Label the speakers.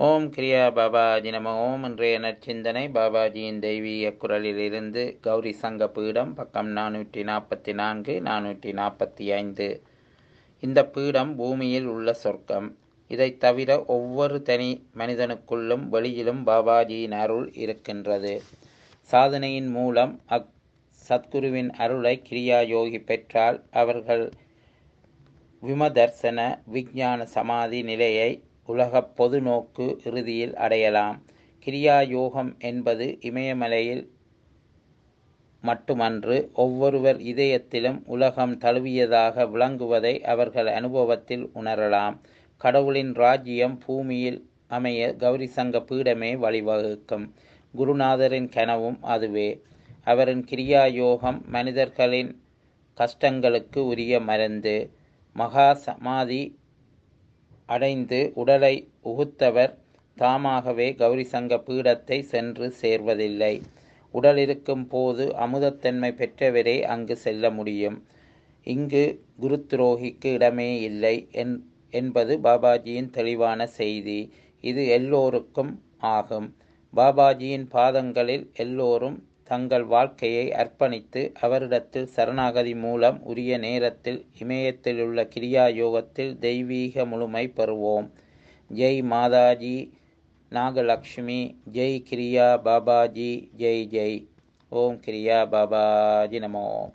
Speaker 1: ஓம் கிரியா பாபாஜி நம ஓம் இன்றைய நற்சிந்தனை பாபாஜியின் தெய்வீக குரலிலிருந்து கௌரி சங்க பீடம் பக்கம் நானூற்றி நாற்பத்தி நான்கு நானூற்றி நாற்பத்தி ஐந்து இந்த பீடம் பூமியில் உள்ள சொர்க்கம் இதைத் தவிர ஒவ்வொரு தனி மனிதனுக்குள்ளும் வெளியிலும் பாபாஜியின் அருள் இருக்கின்றது சாதனையின் மூலம் அக் சத்குருவின் அருளை கிரியா யோகி பெற்றால் அவர்கள் விமதர்சன விஞ்ஞான சமாதி நிலையை உலகப் பொது நோக்கு இறுதியில் அடையலாம் கிரியா யோகம் என்பது இமயமலையில் மட்டுமன்று ஒவ்வொருவர் இதயத்திலும் உலகம் தழுவியதாக விளங்குவதை அவர்கள் அனுபவத்தில் உணரலாம் கடவுளின் ராஜ்யம் பூமியில் அமைய கௌரி சங்க பீடமே வழிவகுக்கும் குருநாதரின் கனவும் அதுவே அவரின் கிரியா யோகம் மனிதர்களின் கஷ்டங்களுக்கு உரிய மருந்து மகா சமாதி அடைந்து உடலை உகுத்தவர் தாமாகவே கௌரி சங்க பீடத்தை சென்று சேர்வதில்லை உடல் இருக்கும் போது அமுதத்தன்மை பெற்றவரே அங்கு செல்ல முடியும் இங்கு குருத்துரோகிக்கு இடமே இல்லை என் என்பது பாபாஜியின் தெளிவான செய்தி இது எல்லோருக்கும் ஆகும் பாபாஜியின் பாதங்களில் எல்லோரும் தங்கள் வாழ்க்கையை அர்ப்பணித்து அவரிடத்தில் சரணாகதி மூலம் உரிய நேரத்தில் இமயத்திலுள்ள கிரியா யோகத்தில் தெய்வீக முழுமை பெறுவோம் ஜெய் மாதாஜி நாகலக்ஷ்மி ஜெய் கிரியா பாபாஜி ஜெய் ஜெய் ஓம் கிரியா பாபாஜி நமோ